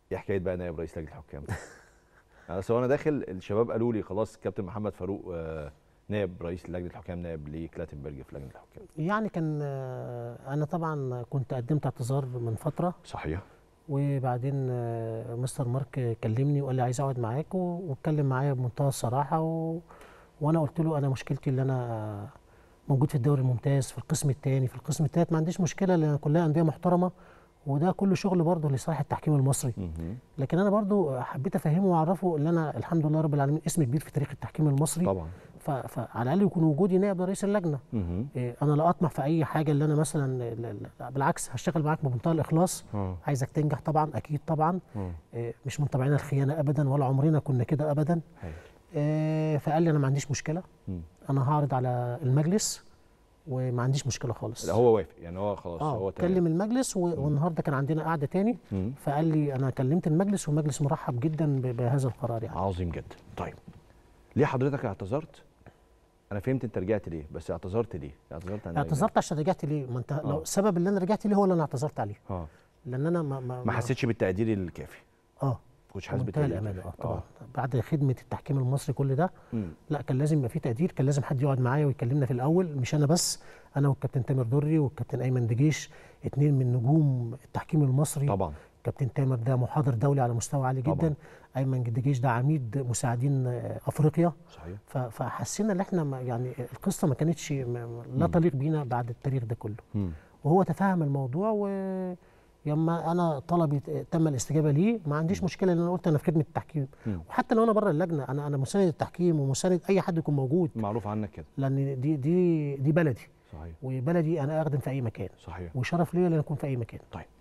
ايه حكايه بقى نائب رئيس لجنه الحكام انا اصل وانا داخل الشباب قالوا لي خلاص كابتن محمد فاروق آه، نائب رئيس لجنه الحكام نائب لكلاتنبرج في لجنه الحكام يعني كان آه، انا طبعا كنت قدمت اعتذار من فتره صحيح وبعدين آه، مستر مارك كلمني وقال لي عايز اقعد معاك و- واتكلم معايا بمنتهى الصراحه و... وانا قلت له انا مشكلتي اللي انا موجود في الدوري الممتاز في القسم الثاني في القسم الثالث ما عنديش مشكله لان كلها انديه محترمه وده كله شغل برضه لصالح التحكيم المصري مهم. لكن انا برضه حبيت افهمه واعرفه ان انا الحمد لله رب العالمين اسم كبير في تاريخ التحكيم المصري طبعا ف... فعلى الاقل يكون وجودي نائب رئيس اللجنه مهم. إيه، انا لا اطمح في اي حاجه اللي انا مثلا لا- لا- بالعكس هشتغل معاك بمنتهى الاخلاص آه. عايزك تنجح طبعا اكيد طبعا آه. إيه، مش من طبعنا الخيانه ابدا ولا عمرنا كنا كده ابدا هايل. إيه، فقال لي انا ما عنديش مشكله مم. انا هعرض على المجلس وما عنديش مشكله خالص لا هو وافق يعني هو خلاص هو اه تمام. كلم المجلس و- والنهارده كان عندنا قعده تاني مم. فقال لي انا كلمت المجلس والمجلس مرحب جدا ب- بهذا القرار يعني عظيم جدا طيب ليه حضرتك اعتذرت انا فهمت انت رجعت ليه بس اعتذرت ليه اعتذرت عن اعتذرت عشان رجعت ليه ما انت آه. لو السبب اللي انا رجعت ليه هو اللي انا اعتذرت عليه اه لان انا ما ما, ما حسيتش بالتقدير الكافي اه ما كنتش حاسس بمنتهى بالتقدير الامانه اه الكافي. طبعا بعد خدمه التحكيم المصري كل ده مم. لا كان لازم يبقى في تقدير كان لازم حد يقعد معايا ويكلمنا في الاول مش انا بس انا والكابتن تامر دري والكابتن ايمن دجيش اتنين من نجوم التحكيم المصري طبعا كابتن تامر ده محاضر دولي على مستوى عالي طبعاً. جدا ايمن دجيش ده عميد مساعدين آه، افريقيا صحيح ف- فحسينا ان احنا ما- يعني القصه ما كانتش ما- لا تليق بينا بعد التاريخ ده كله مم. وهو تفهم الموضوع و لما انا طلبي تم الاستجابه ليه ما عنديش مشكله لان انا قلت انا في خدمه التحكيم مم. وحتى لو انا بره اللجنه انا انا مساند التحكيم ومساند اي حد يكون موجود معروف عنك كده لان دي دي دي بلدي صحيح وبلدي انا اخدم في اي مكان صحيح وشرف ليا ان أنا اكون في اي مكان طيب